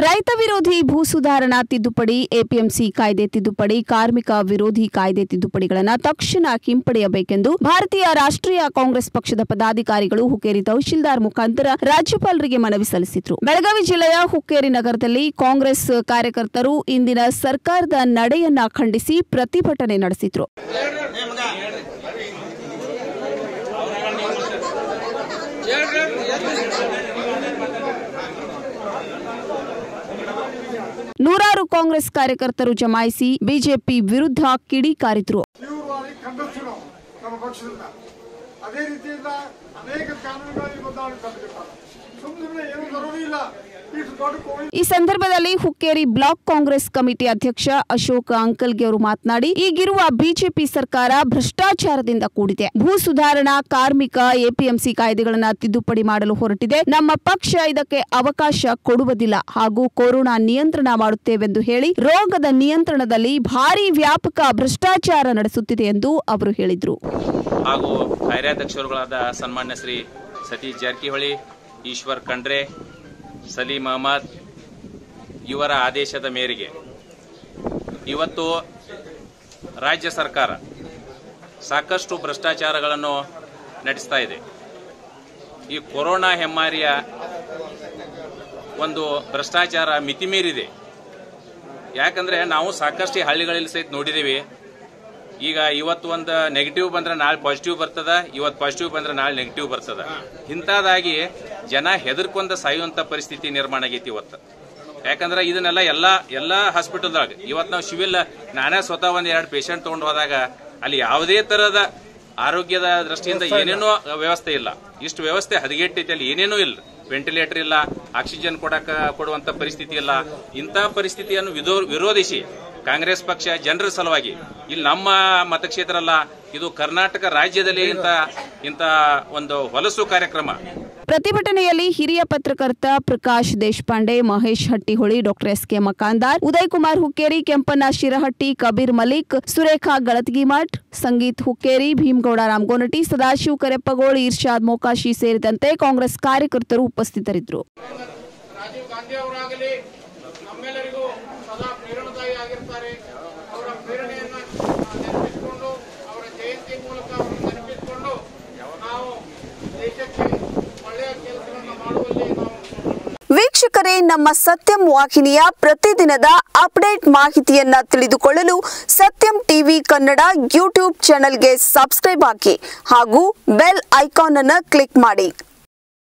ರೈತ ವಿರೋಧಿ ಭೂ ಸುಧಾರಣಾ ತಿದ್ದುಪಡಿ ಎಪಿಎಂಸಿ ಕಾಯ್ದೆ ತಿದ್ದುಪಡಿ ಕಾರ್ಮಿಕ ವಿರೋಧಿ ಕಾಯ್ದೆ ತಿದ್ದುಪಡಿಗಳನ್ನು ತಕ್ಷಣ ಹಿಂಪಡೆಯಬೇಕೆಂದು ಭಾರತೀಯ ರಾಷ್ಟ್ರೀಯ ಕಾಂಗ್ರೆಸ್ ಪಕ್ಷದ ಪದಾಧಿಕಾರಿಗಳು ಹುಕ್ಕೇರಿ ತಹಶೀಲ್ದಾರ್ ಮುಖಾಂತರ ರಾಜ್ಯಪಾಲರಿಗೆ ಮನವಿ ಸಲ್ಲಿಸಿದ್ರು ಬೆಳಗಾವಿ ಜಿಲ್ಲೆಯ ಹುಕ್ಕೇರಿ ನಗರದಲ್ಲಿ ಕಾಂಗ್ರೆಸ್ ಕಾರ್ಯಕರ್ತರು ಇಂದಿನ ಸರ್ಕಾರದ ನಡೆಯನ್ನ ಖಂಡಿಸಿ ಪ್ರತಿಭಟನೆ ನಡೆಸಿದ್ರು ನೂರಾರು ಕಾಂಗ್ರೆಸ್ ಕಾರ್ಯಕರ್ತರು ಜಮಾಯಿಸಿ ಬಿಜೆಪಿ ವಿರುದ್ಧ ಕಿಡಿಕಾರಿದ್ರು ತೀವ್ರವಾಗಿ ಖಂಡಿಸ್ತೀವಿ ನಾವು ನಮ್ಮ ಪಕ್ಷದಿಂದ ಅದೇ ರೀತಿಯಿಂದ ಅನೇಕ ಕಾನೂನುಗಳಲ್ಲಿ ಬದಲಾವಣೆ ತಂದಿರ್ತಾರೆ ಸುಮ್ಮನೆ ಏನೂ ಬರೋದೇ ಇಲ್ಲ ಇಷ್ಟು ದೊಡ್ಡ ಕೋವಿಡ್ ಈ ಸಂದರ್ಭದಲ್ಲಿ ಹುಕ್ಕೇರಿ ಬ್ಲಾಕ್ ಕಾಂಗ್ರೆಸ್ ಕಮಿಟಿ ಅಧ್ಯಕ್ಷ ಅಶೋಕ್ ಅಂಕಲ್ಗೆ ಅವರು ಮಾತನಾಡಿ ಈಗಿರುವ ಬಿಜೆಪಿ ಸರ್ಕಾರ ಭ್ರಷ್ಟಾಚಾರದಿಂದ ಕೂಡಿದೆ ಭೂ ಸುಧಾರಣಾ ಕಾರ್ಮಿಕ ಎಪಿಎಂಸಿ ಕಾಯ್ದೆಗಳನ್ನು ತಿದ್ದುಪಡಿ ಮಾಡಲು ಹೊರಟಿದೆ ನಮ್ಮ ಪಕ್ಷ ಇದಕ್ಕೆ ಅವಕಾಶ ಕೊಡುವುದಿಲ್ಲ ಹಾಗೂ ಕೊರೋನಾ ನಿಯಂತ್ರಣ ಮಾಡುತ್ತೇವೆಂದು ಹೇಳಿ ರೋಗದ ನಿಯಂತ್ರಣದಲ್ಲಿ ಭಾರಿ ವ್ಯಾಪಕ ಭ್ರಷ್ಟಾಚಾರ ನಡೆಸುತ್ತಿದೆ ಎಂದು ಅವರು ಹೇಳಿದರು ಹಾಗೂ ಕಾರ್ಯಾಧ್ಯಕ್ಷರುಗಳಾದ ಸನ್ಮಾನ್ಯ ಶ್ರೀ ಸತೀಶ್ ಜಾರಕಿಹೊಳಿ ಈಶ್ವರ್ ಖಂಡ್ರೆ ಸಲೀಂ ಅಹಮದ್ ಇವರ ಆದೇಶದ ಮೇರೆಗೆ ಇವತ್ತು ರಾಜ್ಯ ಸರ್ಕಾರ ಸಾಕಷ್ಟು ಭ್ರಷ್ಟಾಚಾರಗಳನ್ನು ನಡೆಸ್ತಾ ಇದೆ ಈ ಕೊರೋನಾ ಹೆಮ್ಮಾರಿಯ ಒಂದು ಭ್ರಷ್ಟಾಚಾರ ಮಿತಿಮೀರಿದೆ ಯಾಕಂದ್ರೆ ನಾವು ಸಾಕಷ್ಟು ಈ ಹಳ್ಳಿಗಳಲ್ಲಿ ಸಹಿತ ನೋಡಿದ್ದೀವಿ ಈಗ ಇವತ್ತು ಒಂದು ನೆಗೆಟಿವ್ ಬಂದ್ರೆ ನಾಳೆ ಪಾಸಿಟಿವ್ ಬರ್ತದ ಇವತ್ತು ಪಾಸಿಟಿವ್ ಬಂದ್ರೆ ನಾಳೆ ನೆಗೆಟಿವ್ ಬರ್ತದ ಇಂಥದಾಗಿ ಜನ ಹೆದರ್ಕೊಂಡ ಸಾಯುವಂತ ಪರಿಸ್ಥಿತಿ ನಿರ್ಮಾಣ ಆಗೈತಿ ಇವತ್ತು ಯಾಕಂದ್ರೆ ಇದನ್ನೆಲ್ಲ ಎಲ್ಲ ಎಲ್ಲ ಹಾಸ್ಪಿಟಲ್ದಾಗ ಇವತ್ತು ನಾವು ಸಿವಿಲ್ ನಾನೇ ಸ್ವತಃ ಒಂದ್ ಎರಡು ಪೇಷಂಟ್ ತಗೊಂಡು ಹೋದಾಗ ಅಲ್ಲಿ ಯಾವುದೇ ತರಹದ ಆರೋಗ್ಯದ ದೃಷ್ಟಿಯಿಂದ ಏನೇನೋ ವ್ಯವಸ್ಥೆ ಇಲ್ಲ ಇಷ್ಟು ವ್ಯವಸ್ಥೆ ಹದಗೆಟ್ಟೈತಿ ಅಲ್ಲಿ ಏನೇನೂ ಇಲ್ಲ ವೆಂಟಿಲೇಟರ್ ಇಲ್ಲ ಆಕ್ಸಿಜನ್ ಕೊಡಕ ಕೊಡುವಂತ ಪರಿಸ್ಥಿತಿ ಇಲ್ಲ ಇಂಥ ಪರಿಸ್ಥಿತಿಯನ್ನು ವಿಧೋ- ವಿರೋಧಿಸಿ ಕಾಂಗ್ರೆಸ್ ಪಕ್ಷ ಜನರ ಸಲುವಾಗಿ ಇಲ್ಲಿ ನಮ್ಮ ಮತಕ್ಷೇತ್ರ ಅಲ್ಲ ಇದು ಕರ್ನಾಟಕ ರಾಜ್ಯದಲ್ಲಿ ಇಂಥ ಇಂಥ ಒಂದು ಹೊಲಸು ಕಾರ್ಯಕ್ರಮ ಪ್ರತಿಭಟನೆಯಲ್ಲಿ ಹಿರಿಯ ಪತ್ರಕರ್ತ Prakash Deshpande Mahesh Hattiholi doctor S K Makandar Uday Kumar Hukkeri Kempanna Shirahatti Kabir Malik Surekha Galatgimath Sangeet Hukkeri Bhimagouda Ramagonatti Sadashiv Kareppagol Irshad Mokashi ಸೇರಿದಂತೆ ಕಾಂಗ್ರೆಸ್ ಕಾರ್ಯಕರ್ತರು ಉಪಸ್ಥಿತರಿದ್ದರು ರಾಜೀವ್ ಗಾಂಧಿ ಅವರಾಗಲಿ ನಮ್ಮೆಲ್ಲರಿಗೂ ಸದಾ ಪ್ರೇರಣಾದಾಯಿ ಆಗಿರ್ತಾರೆ ಅವರ ಪ್ರೇರಣೆಯನ್ನು ನೆನಪಿಸಿಕೊಂಡು ಅವರ ಜಯಂತಿ ಮೂಲಕ ಅವರನ್ನು ನೆನಪಿಸಿಕೊಂಡು ನಾವು ದೇಶಕ್ಕೆ ಒಳ್ಳೆಯ ಕೆಲಸಗಳನ್ನು ಮಾಡುವಲ್ಲಿ ನಾವು ವೀಕ್ಷಕರೇ ನಮ್ಮ ಸತ್ಯಂ ವಾಹಿನಿಯ ಪ್ರತಿದಿನದ ಅಪ್ಡೇಟ್ ಮಾಹಿತಿಯನ್ನ ತಿಳಿದುಕೊಳ್ಳಲು ಸತ್ಯಂ ಟಿವಿ ಕನ್ನಡ ಯೂಟ್ಯೂಬ್ ಚಾನೆಲ್ಗೆ ಸಬ್ಸ್ಕ್ರೈಬ್ ಹಾಕಿ ಹಾಗೂ ಬೆಲ್ ಐಕಾನ್ ಅನ್ನು ಕ್ಲಿಕ್ ಮಾಡಿ